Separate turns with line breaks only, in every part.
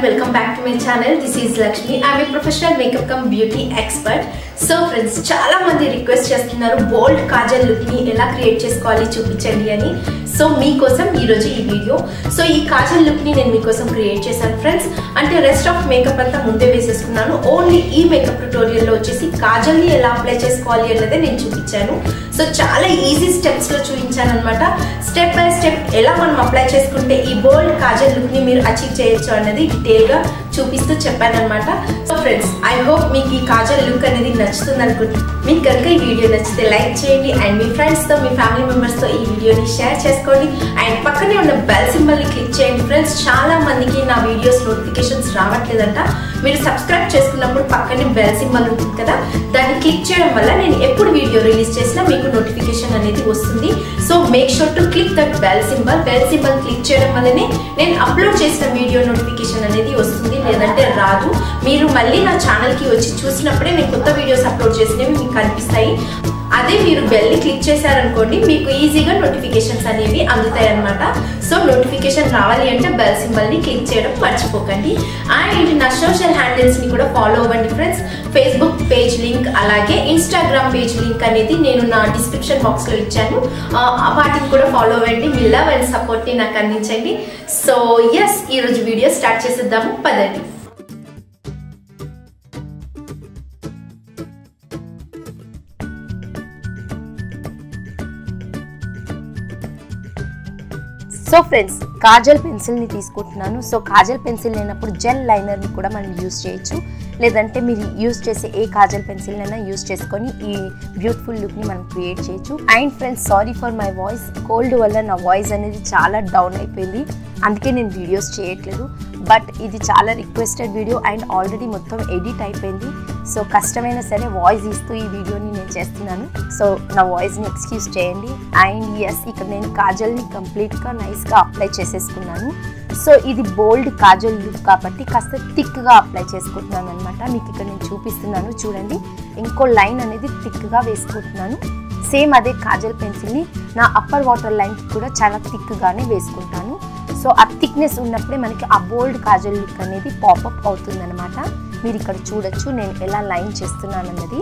welcome back to my channel this is Lakshmi I'm a professional makeup cum beauty expert so friends చాలా మంది request చేస్తున్నారు బోల్డ్ kajal look ని ఎలా create చేసుకోవాలి చూపించండి అని సో మీకోసం ఈరోజు ఈ వీడియో సో ఈ కాజల్ లుక్ ని నేను మీకోసం క్రియేట్ చేశాను ఫ్రెండ్స్ అంటే రెస్ట్ ఆఫ్ మేకప్ అంతా ముందే వేసేసుకున్నాను ఓన్లీ ఈ మేకప్ ట్యూటోరియల్లో వచ్చేసి కాజల్ ని ఎలా అప్లై చేసుకోవాలి అన్నదే నేను చూపించాను సో చాలా ఈజీ స్టెప్స్ లో చూపించాను అనమాట స్టెప్ బై స్టెప్ ఎలా మనం అప్లై చేసుకుంటే ఈ బోల్డ్ కాజల్ లుక్ ని మీరు అచీవ్ చేయొచ్చు అన్నది డీటెయిల్ గా చూపిస్తూ చెప్పాను అనమాట సో ఫ్రెండ్స్ ఐ హోప్ మీకు ఈ కాజల్ లుక్ అనేది నచ్చుతుంది అనుకుంటున్నాను మీకు కనుక ఈ వీడియో నచ్చితే లైక్ చేయండి అండ్ మీ ఫ్రెండ్స్ తో మీ ఫ్యామిలీ మెంబర్స్ తో ఈ వీడియోని షేర్ చేసుకోండి అండ్ పక్కనే ఉన్న బెల్ సింబల్ ని క్లిక్ చేయండి ఫ్రెండ్స్ చాలా మందికి నా వీడియోస్ నోటిఫికేషన్స్ రావట్లేదంట మీరు సబ్స్క్రైబ్ చేసుకున్నప్పుడు పక్కనే బెల్ సింబల్ ఉంటుంది కదా దాన్ని క్లిక్ చేయడం వల్ల నేను ఎప్పుడు వీడియో రిలీజ్ చేసినా మీకు నోటిఫికేషన్ అనేది వస్తుంది so make sure to click that bell symbol bell symbol click చేయడం వల్లనే నేను అప్లోడ్ చేసిన వీడియో నోటిఫికేషన్ అనేది వస్తుంది లేదంటే రాదు మీరు మళ్ళీ నా ఛానల్కి వచ్చి చూసినప్పుడే నేను కొత్త వీడియోస్ అప్లోడ్ చేసినవి మీకు కనిపిస్తాయి అదే మీరు బెల్ని క్లిక్ చేశారనుకోండి మీకు ఈజీగా నోటిఫికేషన్స్ అనేవి అందుతాయి అనమాట సో నోటిఫికేషన్ రావాలి అంటే బెల్ సింబల్ని క్లిక్ చేయడం మర్చిపోకండి అండ్ నా సోషల్ హ్యాండిల్స్ని కూడా ఫాలో అవ్వండి ఫ్రెండ్స్ ఫేస్బుక్ పేజ్ లింక్ అలాగే ఇన్స్టాగ్రామ్ పేజ్ లింక్ అనేది నేను నా డిస్క్రిప్షన్ బాక్స్లో ఇచ్చాను వాటిని కూడా ఫాలో అవ్వండి మీ లవ్ అండ్ సపోర్ట్ని నాకు అందించండి సో ఎస్ ఈరోజు వీడియో స్టార్ట్ చేసేద్దాము పదండి
సో ఫ్రెండ్స్ కాజల్ పెన్సిల్ని తీసుకుంటున్నాను సో కాజల్ పెన్సిల్ లేనప్పుడు జెల్ లైనర్ని కూడా మనం యూస్ చేయొచ్చు లేదంటే మీరు యూస్ చేసే ఏ కాజల్ పెన్సిల్ అయినా యూస్ చేసుకొని ఈ బ్యూటిఫుల్ లుక్ని మనం క్రియేట్ చేయొచ్చు and friends sorry for my voice cold వల్ల నా వాయిస్ అనేది చాలా డౌన్ అయిపోయింది అందుకే నేను వీడియోస్ చేయట్లేదు బట్ ఇది చాలా రిక్వెస్టెడ్ వీడియో అండ్ ఆల్రెడీ మొత్తం ఎడిట్ అయిపోయింది సో కష్టమైనా సరే వాయిస్ ఇస్తూ ఈ వీడియోని నేను చేస్తున్నాను సో నా వాయిస్ని ఎక్స్క్యూజ్ చేయండి అండ్ ఎస్ ఇక్కడ నేను కాజల్ని కంప్లీట్గా నైస్గా అప్లై చేసేసుకున్నాను సో ఇది బోల్డ్ కాజల్ లుక్ కాబట్టి కాస్త థిక్గా అప్లై చేసుకుంటున్నాను అనమాట మీకు ఇక్కడ నేను చూపిస్తున్నాను చూడండి ఇంకో లైన్ అనేది థిక్గా వేసుకుంటున్నాను సేమ్ అదే కాజల్ పెన్సిల్ని నా అప్పర్ వాటర్ లైన్కి కూడా చాలా థిక్గానే వేసుకుంటాను సో ఆ థిక్నెస్ ఉన్నప్పుడే మనకి ఆ బోల్డ్ కాజల్ లుక్ అనేది పాపప్ అవుతుంది అనమాట మీరు ఇక్కడ చూడొచ్చు నేను ఎలా లైన్ చేస్తున్నాను అన్నది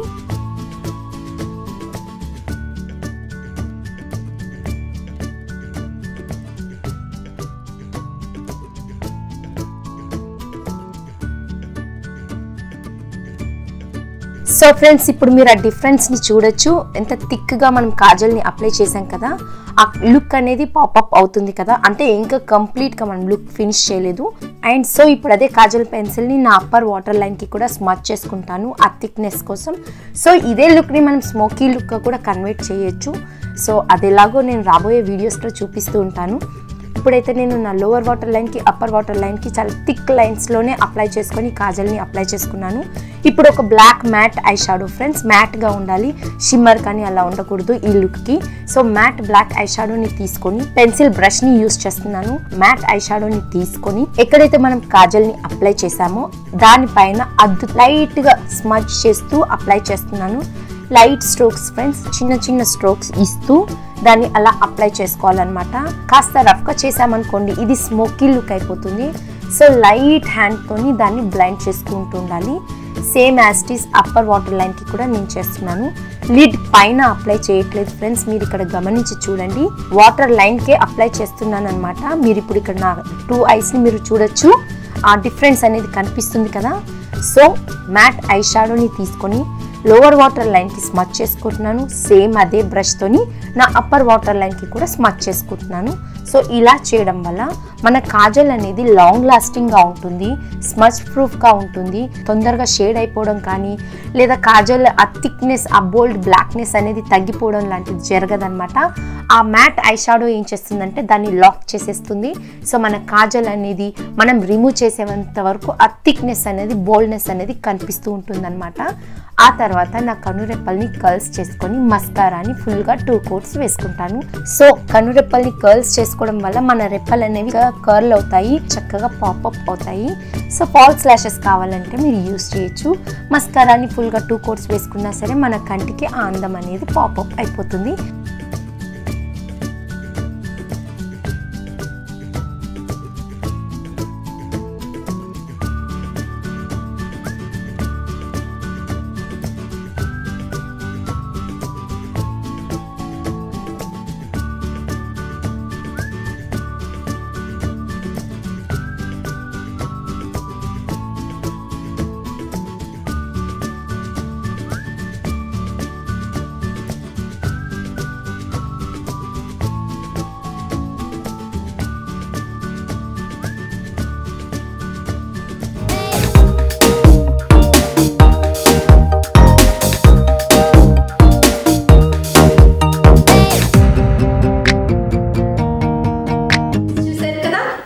సో ఫ్రెండ్స్ ఇప్పుడు మీరు ఆ డిఫరెన్స్ని చూడొచ్చు ఎంత థిక్గా మనం కాజల్ని అప్లై చేసాం కదా ఆ లుక్ అనేది పాపప్ అవుతుంది కదా అంటే ఇంకా కంప్లీట్గా మనం లుక్ ఫినిష్ చేయలేదు అండ్ సో ఇప్పుడు అదే కాజల్ పెన్సిల్ని నా అప్పర్ వాటర్ లైన్కి కూడా స్మచ్ చేసుకుంటాను ఆ థిక్నెస్ కోసం సో ఇదే లుక్ని మనం స్మోకీ లుక్గా కూడా కన్వర్ట్ చేయొచ్చు సో అది ఎలాగో నేను రాబోయే వీడియోస్లో చూపిస్తూ ఉంటాను ఇప్పుడైతే నేను నా లోవర్ వాటర్ లైన్కి అప్పర్ వాటర్ లైన్కి చాలా థిక్ లైన్స్లోనే అప్లై చేసుకొని కాజల్ని అప్లై చేసుకున్నాను ఇప్పుడు ఒక black matte eyeshadow friends మ్యాట్గా ఉండాలి షిమ్మర్ కానీ అలా ఉండకూడదు ఈ లుక్కి సో మ్యాట్ బ్లాక్ ఐ షాడోని తీసుకొని పెన్సిల్ బ్రష్ని యూస్ చేస్తున్నాను మ్యాట్ ఐ షాడోని తీసుకొని ఎక్కడైతే మనం కాజల్ని అప్లై చేసామో దానిపైన అద్దు లైట్గా స్మచ్ చేస్తూ అప్లై చేస్తున్నాను లైట్ స్ట్రోక్స్ ఫ్రెండ్స్ చిన్న చిన్న స్ట్రోక్స్ ఇస్తూ దాన్ని అలా అప్లై చేసుకోవాలన్నమాట కాస్త రఫ్గా చేసామనుకోండి ఇది స్మోకీ లుక్ అయిపోతుంది సో లైట్ హ్యాండ్తోని దాన్ని బ్లైండ్ చేసుకుంటూ ఉండాలి సేమ్ యాస్టీస్ అప్పర్ వాటర్ లైన్కి కూడా నేను చేస్తున్నాను లిడ్ పైన అప్లై చేయట్లేదు ఫ్రెండ్స్ మీరు ఇక్కడ గమనించి చూడండి వాటర్ లైన్కే అప్లై చేస్తున్నాను అనమాట మీరు ఇప్పుడు ఇక్కడ నా టూ ఐస్ని మీరు చూడొచ్చు ఆ డిఫరెన్స్ అనేది కనిపిస్తుంది కదా సో మ్యాట్ ఐ షాడోని తీసుకొని లోవర్ వాటర్ లైన్కి స్మచ్ చేసుకుంటున్నాను సేమ్ అదే బ్రష్తోని నా అప్పర్ వాటర్ లైన్కి కూడా స్మచ్ చేసుకుంటున్నాను సో ఇలా చేయడం వల్ల మన కాజల్ అనేది లాంగ్ లాస్టింగ్గా ఉంటుంది స్మచ్ ప్రూఫ్గా ఉంటుంది తొందరగా షేడ్ అయిపోవడం కానీ లేదా కాజల్ ఆ థిక్నెస్ ఆ బోల్డ్ బ్లాక్నెస్ అనేది తగ్గిపోవడం లాంటిది జరగదనమాట ఆ మ్యాట్ ఐ షాడో ఏం చేస్తుందంటే దాన్ని లాక్ చేసేస్తుంది సో మన కాజల్ అనేది మనం రిమూవ్ చేసేంత వరకు ఆ థిక్నెస్ అనేది బోల్డ్నెస్ అనేది కనిపిస్తూ ఉంటుంది ఆ తర్వాత నా కనురెప్పల్ని కర్ల్స్ చేసుకొని మస్కారాని ఫుల్గా టూ కోట్స్ వేసుకుంటాను సో కనురెప్పల్ని కర్ల్స్ చేసుకోవడం వల్ల మన రెప్పలు అనేవి కర్ల్ అవుతాయి చక్కగా పాపప్ అవుతాయి సో ఫాల్స్ ల్యాషెస్ కావాలంటే మీరు యూస్ చేయొచ్చు మస్కారాని ఫుల్గా టూ కోట్స్ వేసుకున్నా సరే మన కంటికి ఆ అందం అనేది పాపప్ అయిపోతుంది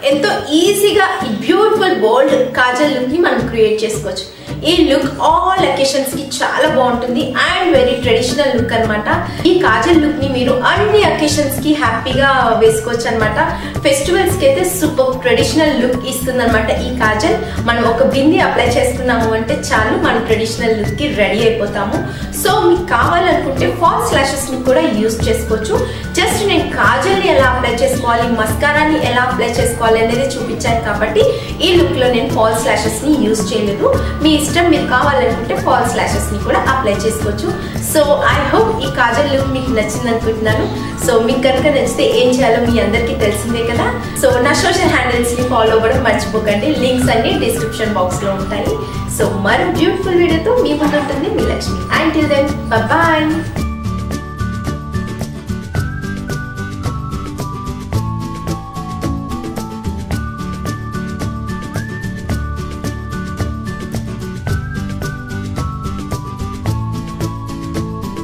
ఎంతో ఈజీగా ఈ బ్యూటిఫుల్ బోల్డ్ కాజల్ లుక్ ని మనం క్రియేట్ చేసుకోవచ్చు ఈ లుక్ ఆల్ అకేషన్స్ కి చాలా బాగుంటుంది అండ్ వెరీ ట్రెడిషనల్ లుక్ అన్నమాట ఈ కాజల్ లుక్ ని మీరు అన్ని అకేషన్స్ కి హ్యాపీగా వేసుకోవచ్చు అనమాట ఫెస్టివల్స్ కి అయితే సూపర్ ట్రెడిషనల్ లుక్ ఇస్తుంది అనమాట ఈ కాజల్ మనం ఒక బింది అప్లై చేసుకున్నాము అంటే చాలు మనం ట్రెడిషనల్ లుక్ కి రెడీ అయిపోతాము సో మీకు కావాలనుకుంటే ఫాల్స్ లాషెస్ ని కూడా యూస్ చేసుకోవచ్చు జస్ట్ నేను కాజల్ ని ఎలా అప్లై చేసుకోవాలి మస్కారాని ఎలా అప్లై చేసుకోవాలి అనేది చూపించాను కాబట్టి ఈ లుక్ లో నేను ఫాల్స్ లాషెస్ ని యూస్ చేయలేదు మీ ఇష్టం మీరు కావాలనుకుంటే ఫాల్స్ లాషెస్ ని కూడా అప్లై చేసుకోవచ్చు సో ఐ హోప్ ఈ కాజల్ లుక్ మీకు నచ్చింది అనుకుంటున్నాను సో మీకు కనుక నచ్చితే ఏం చేయాలో మీ అందరికీ తెలిసిందే కదా సో నా సోషల్ హ్యాండిల్స్ ని ఫాలో అవ్వడం మర్చిపోకండి లింక్స్ అన్ని డిస్క్రిప్షన్ బాక్స్ లో ఉంటాయి సో మరో బ్యూటిఫుల్ వీడియోతో మీ ముందు ఉంటుంది మీ Lakshmi and till then bye